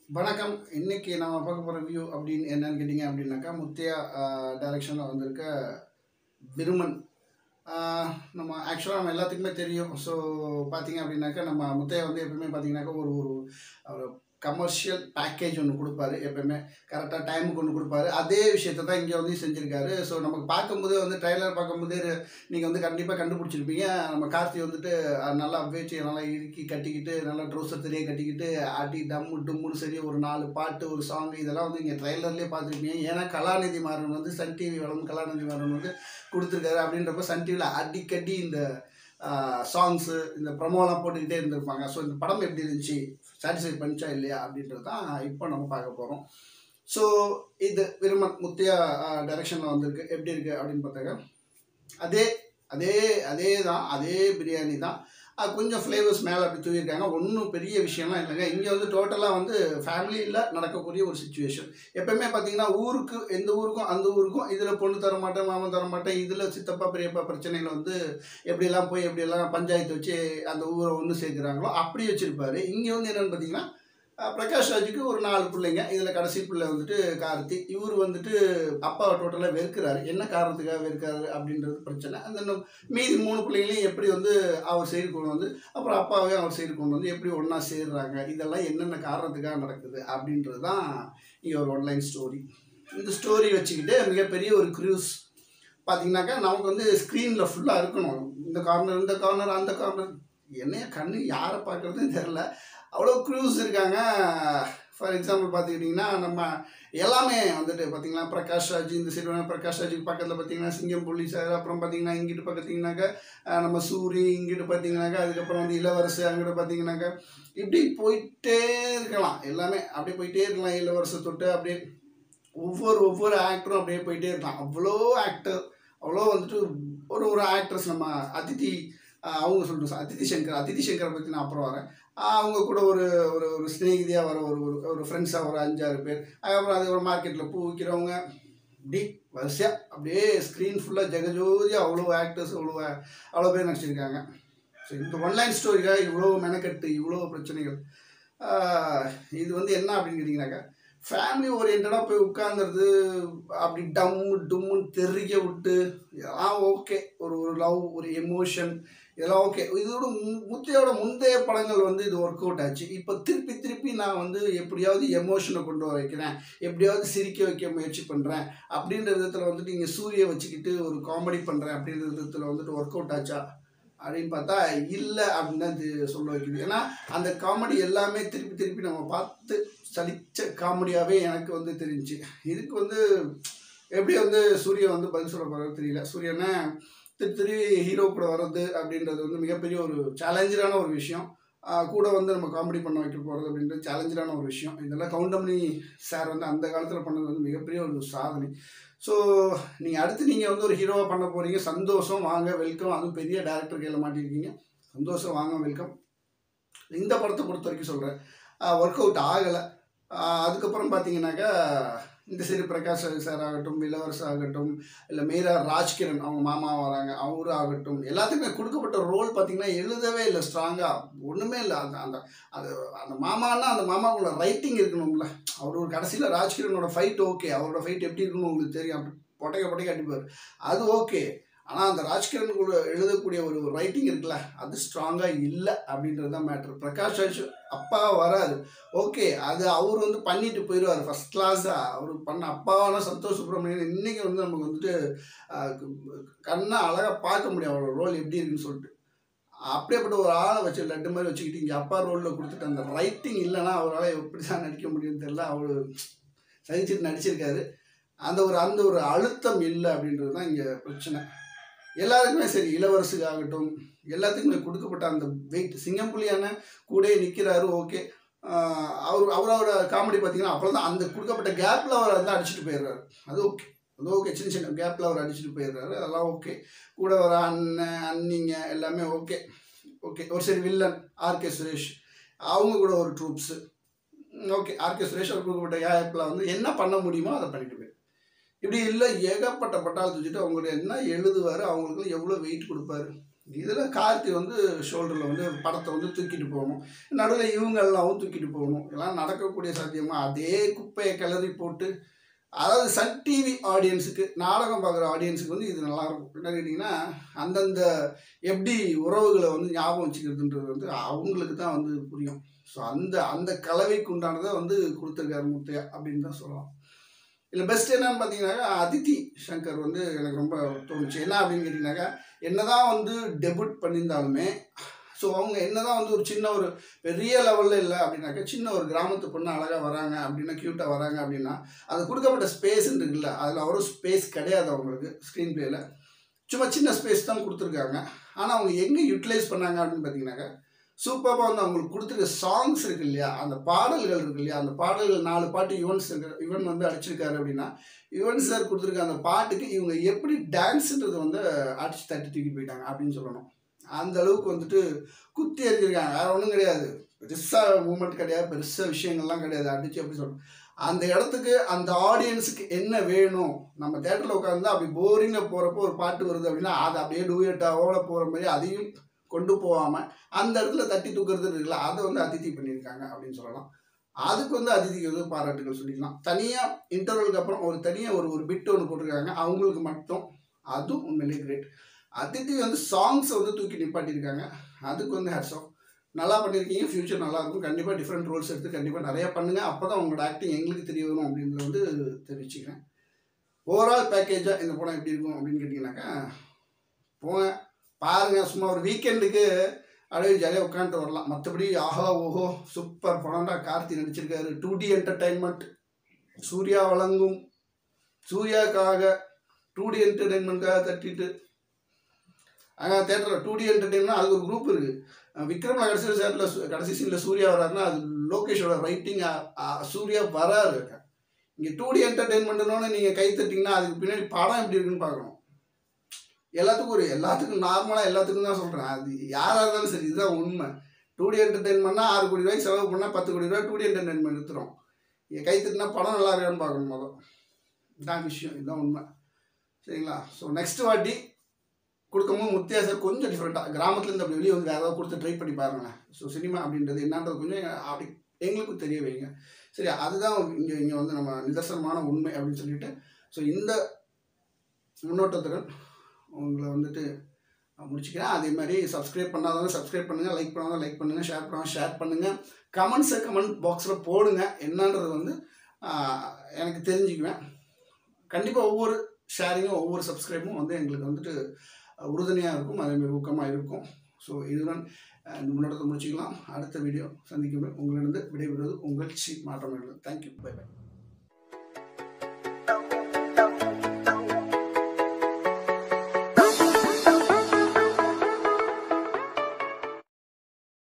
வணக்கம் இன்னைக்கு நம்ம பார்க்க போகிற வியூ அப்படின்னு என்னன்னு கேட்டிங்க அப்படின்னாக்கா முத்தையா டைரக்ஷனில் வந்திருக்க விருமன் ஆஹ் நம்ம ஆக்சுவலாக நம்ம எல்லாத்துக்குமே தெரியும் ஸோ பார்த்தீங்க அப்படின்னாக்கா நம்ம முத்தையா வந்து எப்பவுமே பார்த்தீங்கன்னாக்கா ஒரு ஒரு ஒரு கமர்ஷியல் பேக்கேஜ் ஒன்று கொடுப்பாரு எப்பவுமே கரெக்டாக டைமுக்கு ஒன்று கொடுப்பாரு அதே விஷயத்தை தான் இங்கே வந்து செஞ்சுருக்காரு ஸோ நமக்கு பார்க்கும்போதே வந்து ட்ரைலர் பார்க்கும்போதே நீங்கள் வந்து கண்டிப்பாக கண்டுபிடிச்சிருப்பீங்க நம்ம கார்த்தி வந்துட்டு அஹ், நல்லா வேட்டி நல்லா இறுக்கி கட்டிக்கிட்டு நல்லா ட்ரௌசர் தெரிய கட்டிக்கிட்டு அடி டம்மு டும்முன்னு சரி ஒரு நாலு பாட்டு ஒரு சாங் இதெல்லாம் வந்து இங்கே ட்ரைலர்லேயே பார்த்துருப்பீங்க ஏன்னா கலாநிதி மாறன் வந்து சன் டிவி வளம் கலாநிதி மாறன் வந்து கொடுத்துருக்காரு அப்படின்றப்ப சன் டிவியில் அடிக்கடி இந்த சாங்ஸு இந்த ப்ரமோலாம் போட்டுக்கிட்டே இருந்திருப்பாங்க ஸோ இந்த படம் எப்படி இருந்துச்சு சாட்டிஸ்ஃபை பண்ணிச்சா இல்லையா அப்படின்றது தான் இப்போ நம்ம பார்க்க போகிறோம் ஸோ இது விருமன் முத்தையா டைரக்ஷனில் வந்திருக்கு எப்படி இருக்குது அப்படின்னு பார்த்தாக்க அதே அதே அதே தான் அதே பிரியாணி தான் அது கொஞ்சம் ஃப்ளேவர்ஸ் மேலே அப்படி தூவிருக்காங்க ஒன்றும் பெரிய விஷயம்லாம் இல்லைங்க இங்கே வந்து டோட்டலாக வந்து ஃபேமிலியில் நடக்கக்கூடிய ஒரு சுச்சுவேஷன் எப்பவுமே பார்த்தீங்கன்னா ஊருக்கு எந்த ஊருக்கும் அந்த ஊருக்கும் இதில் பொண்ணு தர மாட்டேன் மாமன் தர மாட்டேன் இதில் சித்தப்பா பெரியப்பா பிரச்சனைகள் வந்து எப்படியெல்லாம் போய் எப்படியெல்லாம் பஞ்சாயத்து வச்சு அந்த ஊரை ஒன்று சேர்க்குறாங்களோ அப்படி வச்சுருப்பாரு இங்கே வந்து என்னென்னு பார்த்தீங்கன்னா அஹ், பிரகாஷ் ராஜுக்கு ஒரு நாலு பிள்ளைங்க இதில் கடைசி பிள்ளை வந்துட்டு கார்த்தி இவர் வந்துட்டு அப்பாவை டோட்டலாக வெறுக்கிறாரு என்ன காரணத்துக்காக வெறுக்கிறாரு அப்படின்றது பிரச்சனை அந்த இன்னும் மீதி மூணு பிள்ளைங்களையும் எப்படி வந்து அவர் சைடு கொண்டு வந்து அப்புறம் அப்பாவையும் அவர் சைடு கொண்டு வந்து எப்படி ஒன்றா சேர்றாங்க இதெல்லாம் என்னென்ன காரணத்துக்காக நடக்குது அப்படின்றது தான் இங்கே ஒரு ஒன்லைன் ஸ்டோரி இந்த ஸ்டோரி வச்சுக்கிட்டு மிகப்பெரிய ஒரு க்ரூஸ் பார்த்தீங்கன்னாக்கா நமக்கு வந்து ஸ்க்ரீனில் ஃபுல்லாக இருக்கணும் இந்த கார்னர் இந்த கார்னர் அந்த கார்னர் என்னைய கண்ணு யாரை பார்க்குறதுன்னு தெரில அவ்வளோ க்ரூஸ் இருக்காங்க ஃபார் எக்ஸாம்பிள் பார்த்துக்கிட்டிங்கன்னா நம்ம எல்லாமே வந்துட்டு பார்த்தீங்கன்னா பிரகாஷ் ராஜ் இந்த சைடு வேணா பிரகாஷ் ராஜுக்கு பக்கத்தில் பார்த்தீங்கன்னா சிங்கம் புள்ளி சார் அப்புறம் பார்த்தீங்கன்னா இங்கிட்டு பார்த்தீங்கன்னாக்கா அஹ், நம்ம சூரி இங்கிட்டு பார்த்தீங்கன்னாக்கா அதுக்கப்புறம் வந்து இளவரசு அங்கிட்டு பார்த்தீங்கன்னாக்கா இப்படி போயிட்டே இருக்கலாம் எல்லாமே அப்படியே போயிட்டே இருக்கலாம் இளவரசு தொட்டு அப்படியே ஒவ்வொரு ஒவ்வொரு ஆக்டரும் அப்படியே போயிட்டே இருக்கலாம் அவ்வளோ ஆக்டர் அவ்வளோ வந்துட்டு ஒரு ஒரு ஆக்ட்ரஸ் நம்ம அதித்தி ஆஹ் அவங்க சொல்லிட்டு அதித்தி சங்கர் அதித்தி சங்கரை பற்றி நான் அப்புறம் வரேன் ஆஹ் அவங்க கூட ஒரு ஒரு ஒரு ஸ்நேகிதியாக வர ஒரு ஒரு ஒரு ஃப்ரெண்ட்ஸாக ஒரு அஞ்சாறு பேர் அதுக்கப்புறம் அது ஒரு மார்க்கெட்டில் பூ விற்கிறவங்க இப்படி வரிசையாக அப்படியே ஸ்க்ரீன் ஃபுல்லாக ஜெகஜோதியாக அவ்வளோ ஆக்டர்ஸ் அவ்வளோ அவ்வளோ பேர் நடிச்சிருக்காங்க ஸோ இந்த ஒன்லைன் ஸ்டோரிக்காக இவ்வளோ மெனக்கட்டு இவ்வளோ பிரச்சனைகள் ஆஹ் இது வந்து என்ன அப்படின்னு கேட்டிங்கனாக்கா ஃபேமிலி ஓரியன்டாக போய் உட்காந்துருது அப்படி டம்மு டும்முன்னு தெறிக்க விட்டு இதெல்லாம் ஓகே ஒரு ஒரு லவ் ஒரு எமோஷன் இதெல்லாம் ஓகே இதோட மு- முத்தையோட முந்தைய படங்கள் வந்து இது ஒர்க் அவுட் ஆச்சு இப்போ திருப்பி திருப்பி நான் வந்து எப்படியாவது எமோஷனை கொண்டு வர வைக்கிறேன் எப்படியாவது சிரிக்க வைக்க முயற்சி பண்ணுறேன் அப்படின்ற விதத்தில் வந்துட்டு இங்கே சூரிய வச்சுக்கிட்டு ஒரு காமெடி பண்ணுறேன் அப்படின்ற விதத்தில் வந்துட்டு ஒர்க் அவுட் ஆச்சா அப்படின்னு பார்த்தா இல்லை அப்படின்னு தான் இது சொல்ல வைக்குது ஏன்னா அந்த காமெடி எல்லாமே திருப்பி திருப்பி நம்ம பார்த்து சலிச்ச காமெடியாகவே எனக்கு வந்து தெரிஞ்சுச்சு இதுக்கு வந்து எப்படி வந்து சூர்யா வந்து பதில் சொல்ல போகிறது தெரியல சூரியனை திரு திரு ஹீரோ கூட வர்றது அப்படின்றது வந்து மிகப்பெரிய ஒரு சேலஞ்சரான ஒரு விஷயம் ஆஹ் கூட வந்து நம்ம காமெடி பண்ண வைக்க போகிறது அப்படின்றது சேலஞ்சரான ஒரு விஷயம் இதெல்லாம் கவுண்டமணி சார் வந்து அந்த காலத்தில் பண்ணது வந்து மிகப்பெரிய ஒரு சாதனை ஸோ நீங்கள் அடுத்து நீங்கள் வந்து ஒரு ஹீரோவாக பண்ண போகிறீங்க சந்தோஷம் வாங்க வெல்கம் அதுவும் பெரிய டேரக்டர் கையில் மாட்டியிருக்கீங்க சந்தோஷம் வாங்க வெல்கம் இந்த படத்தை பொறுத்த வரைக்கும் சொல்கிறேன் ஒர்க் அவுட் ஆகலை அதுக்கப்புறம் பார்த்தீங்கன்னாக்கா இந்த சைடு பிரகாஷ் ராஜ் சார் ஆகட்டும் இளவரசு ஆகட்டும் இல்லை மீரா ராஜ்கிரண் அவங்க மாமா வராங்க அவரு ஆகட்டும் எல்லாத்துக்குமே கொடுக்கப்பட்ட ரோல் பார்த்தீங்கன்னா எழுதவே இல்லை ஸ்ட்ராங்காக ஒன்றுமே இல்லை அந்த அந்த அது அந்த மாமான்னா அந்த மாமாவுக்குள்ள ரைட்டிங் இருக்கணும்ல அவர் ஒரு கடைசியில் ராஜ்கிரனோட ஃபைட் ஓகே அவரோட ஃபைட் எப்படி இருக்கணும் உங்களுக்கு தெரியும் அப்படி பொட்டைக்க பொட்டைக்க அடிப்பார் அது ஓகே ஆனால் அந்த ராஜ்கிரனுக்குள்ள எழுதக்கூடிய ஒரு ரைட்டிங் இருக்குல்ல அது ஸ்ட்ராங்காக இல்லை அப்படின்றது தான் மேட்ரு பிரகாஷ் ராஜ் அப்பா வராது ஓகே அது அவர் வந்து பண்ணிட்டு போயிடுவார் ஃபர்ஸ்ட் கிளாஸாக அவர் பண்ண அப்பாவான சந்தோஷ் சுப்ரமணியன் இன்னைக்கு வந்து நமக்கு வந்துட்டு ஆஹ், கண்ணை அழகாக பார்க்க முடியும் அவரோட ரோல் எப்படி இருக்குன்னு சொல்லிட்டு அப்படியேப்பட்ட ஒரு ஆளை வச்சு லட்டு மாதிரி வச்சுக்கிட்டு இங்கே அப்பா ரோலில் கொடுத்துட்டு அந்த ரைட்டிங் இல்லைன்னா அவரால் எப்படி தான் நடிக்க முடியும்னு தெரியல அவர் சகிச்சுட்டு நடிச்சிருக்காரு அந்த ஒரு அந்த ஒரு அழுத்தம் இல்லை அப்படின்றது தான் இங்கே பிரச்சனை எல்லாருக்குமே சரி இளவரசுக்கு ஆகட்டும் எல்லாத்துக்குமே கொடுக்கப்பட்ட அந்த வெயிட் சிங்கம்புலியான கூடயே நிற்கிறாரு ஓகே அவர் அவரோட காமெடி பார்த்தீங்கன்னா அப்புறம் தான் அந்த கொடுக்கப்பட்ட கேப்பில் அவர் வந்து அடிச்சுட்டு போயிடுறாரு அது ஓகே அது ஓகே சின்ன சின்ன கேப்பில் அவர் அடிச்சுட்டு போயிடுறாரு அதெல்லாம் ஓகே கூட வர அண்ணன் அண்ணிங்க எல்லாமே ஓகே ஓகே ஒரு சரி வில்லன் ஆர்கே சுரேஷ் அவங்க கூட ஒரு ட்ரூப்ஸு ஓகே ஆர்கே சுரேஷ் அவர் கொடுக்கப்பட்ட கேப்பில் வந்து என்ன பண்ண முடியுமோ அதை பண்ணிட்டு போயிரு இப்படி இல்லை ஏகப்பட்ட பட்டாளத்தை வச்சுட்டு அவங்கள்ட்ட என்ன எழுதுவார் அவங்களுக்கு எவ்வளோ வெயிட் கொடுப்பாரு இதில் கார்த்தி வந்து ஷோல்டரில் வந்து ஒரு படத்தை வந்து தூக்கிட்டு போகணும் நடுவில் இவங்கெல்லாம் தூக்கிட்டு போகணும் எல்லாம் நடக்கக்கூடிய சாத்தியமாக அதே குப்பையை கிளறி போட்டு அதாவது சன் டிவி ஆடியன்ஸுக்கு நாடகம் பார்க்குற ஆடியன்ஸுக்கு வந்து இது நல்லாயிருக்கும் என்ன கேட்டிங்கன்னா அந்தந்த எப்படி உறவுகளை வந்து ஞாபகம் வச்சுக்கிறதுன்றது வந்து அவங்களுக்கு தான் வந்து புரியும் ஸோ அந்த அந்த கலவைக்கு உண்டானதை வந்து கொடுத்துருக்காரு முத்தையா அப்படின்னு தான் சொல்லலாம் இதில் பெஸ்ட் என்னன்னு பார்த்தீங்கன்னாக்கா அதித்தி சங்கர் வந்து எனக்கு ரொம்ப தோணுச்சு என்ன அப்படின்னு கேட்டிங்கனாக்கா என்னதான் வந்து டெபுட் பண்ணியிருந்தாலுமே ஸோ அவங்க என்னதான் வந்து ஒரு சின்ன ஒரு பெரிய லெவலில் இல்லை அப்படின்னாக்கா சின்ன ஒரு கிராமத்து பொண்ணு அழகாக வராங்க அப்படின்னா க்யூட்டாக வராங்க அப்படின்னா அது கொடுக்கப்பட்ட ஸ்பேஸ் இருக்குல்ல அதில் அவ்வளோ ஸ்பேஸ் கிடையாது அவங்களுக்கு ஸ்க்ரீன் பிளேயில் சும்மா சின்ன ஸ்பேஸ் தான் கொடுத்துருக்காங்க ஆனால் அவங்க எங்கே யூட்டிலைஸ் பண்ணாங்க அப்படின்னு பார்த்தீங்கன்னாக்கா சூப்பராக வந்து அவங்களுக்கு கொடுத்துருக்க சாங்ஸ் இருக்கு இல்லையா அந்த பாடல்கள் இருக்கு இல்லையா அந்த பாடல்கள் நாலு பாட்டு யுவன்ஸ் யுவன் வந்து அடிச்சிருக்காரு அப்படின்னா யுவன் சார் கொடுத்துருக்க அந்த பாட்டுக்கு இவங்க எப்படி டான்ஸுன்றது வந்து அடிச்சு தட்டி தூக்கி போயிட்டாங்க அப்படின்னு சொல்லணும் அந்த அளவுக்கு வந்துட்டு குத்தி எறிஞ்சிருக்காங்க வேற ஒன்றும் கிடையாது பெருசாக மூமெண்ட் கிடையாது பெருசாக விஷயங்கள்லாம் கிடையாது அடிச்சு அப்படி சொல்லணும் அந்த இடத்துக்கு அந்த ஆடியன்ஸுக்கு என்ன வேணும் நம்ம தேட்டரில் உட்காந்து அப்படி போரிங்கில் போகிறப்போ ஒரு பாட்டு வருது அப்படின்னா அதை அப்படியே டூயட்டாவோட போகிற மாதிரி அதையும் கொண்டு போகாமல் அந்த இடத்துல தட்டி தூக்குறது இருக்குல்ல அதை வந்து அதித்தி பண்ணியிருக்காங்க அப்படின்னு சொல்லலாம் அதுக்கு வந்து அதிதிக்கு வந்து பாராட்டுகள் சொல்லிக்கலாம் தனியாக இன்டர்வலுக்கு அப்புறம் ஒரு தனியாக ஒரு ஒரு பிட் ஒன்று போட்டிருக்காங்க அவங்களுக்கு மட்டும் அதுவும் உண்மையிலேயே கிரேட் அதித்தி வந்து சாங்ஸை வந்து தூக்கி நிப்பாட்டியிருக்காங்க அதுக்கு வந்து ஹேட்ஸ் ஆஃப் நல்லா பண்ணியிருக்கீங்க ஃப்யூச்சர் நல்லா இருக்கும் கண்டிப்பாக டிஃப்ரெண்ட் ரோல்ஸ் எடுத்து கண்டிப்பாக நிறையா பண்ணுங்கள் அப்போ தான் உங்களோட ஆக்டிங் எங்களுக்கு தெரிய வரும் அப்படின்றத வந்து தெரிவிச்சுக்கிறேன் ஓவரால் பேக்கேஜாக இந்த படம் எப்படி இருக்கும் அப்படின்னு கேட்டிங்கனாக்கா போங்க பாருங்கள் சும்மா ஒரு வீக்கெண்டுக்கு அப்படியே ஜாலியாக உட்காந்துட்டு வரலாம் மற்றபடி ஆஹா ஓஹோ சூப்பர் படம்டா கார்த்தி நடிச்சிருக்காரு டூ டி என்டர்டைன்மெண்ட் சூர்யா வழங்கும் சூர்யாக்காக டூ டி என்டர்டைன்மெண்ட்காக தட்டிட்டு அங்கே தேட்டரில் டூ டி என்டர்டைன்மெண்ட் அதுக்கு ஒரு குரூப் இருக்குது விக்ரமில் கடைசி சேட்டில் கடைசி சீனில் சூர்யா வராருன்னா அது லோகேஷோட ரைட்டிங் சூர்யா வராரு இங்கே டூ டி என்டர்டைன்மெண்ட்னு நீங்கள் கை தட்டிங்கன்னா அதுக்கு பின்னாடி படம் எப்படி இருக்குன்னு பார்க்கணும் எல்லாத்துக்கும் ஒரு எல்லாத்துக்கும் நார்மலாக எல்லாத்துக்கும் தான் சொல்கிறேன் அது யாராக இருந்தாலும் சரி இதுதான் உண்மை டூ டி என்டர்டைன்மெண்ட்னா ஆறு கோடி ரூபாய்க்கு செலவு பண்ணால் பத்து கோடி ரூபாய் டூ டி என்டர்டைன்மெண்ட் எடுத்துரும் இங்கே கை தட்டினா படம் நல்லா இருக்கான்னு பார்க்கணும் முதல் இதான் விஷயம் இதுதான் உண்மை சரிங்களா ஸோ நெக்ஸ்ட் வாட்டி கொடுக்கும்போது முத்தியா சார் கொஞ்சம் டிஃப்ரெண்ட்டாக கிராமத்துலேருந்து அப்படி வெளியே வந்து வேறு ஏதாவது கொடுத்து ட்ரை பண்ணி பாருங்களேன் ஸோ சினிமா அப்படின்றது என்னன்றது கொஞ்சம் அப்படி எங்களுக்கும் தெரிய வைங்க சரி அதுதான் இங்கே இங்கே வந்து நம்ம நிதர்சனமான உண்மை அப்படின்னு சொல்லிட்டு ஸோ இந்த முன்னோட்டத்துடன் உங்களை வந்துட்டு நான் முடிச்சுக்கிறேன் அதே மாதிரி சப்ஸ்கிரைப் பண்ணாதவங்க சப்ஸ்கிரைப் பண்ணுங்கள் லைக் பண்ணாதான் லைக் பண்ணுங்கள் ஷேர் பண்ணால் ஷேர் பண்ணுங்கள் கமெண்ட்ஸை கமெண்ட் பாக்ஸில் போடுங்க என்னன்றது வந்து ஆஹ், எனக்கு தெரிஞ்சுக்குவேன் கண்டிப்பாக ஒவ்வொரு ஷேரிங்கும் ஒவ்வொரு சப்ஸ்கிரைபும் வந்து எங்களுக்கு வந்துட்டு உறுதுணையாக இருக்கும் அதேமாதிரி ஊக்கமாக இருக்கும் ஸோ இதுடன் அஹ், இந்த முன்னோட்டத்தை முடிச்சுக்கலாம் அடுத்த வீடியோ சந்திக்கும் வரை உங்களிடம் விடைபெறுவது உங்கள் சி மாற்றம் தேங்க்யூ பை பை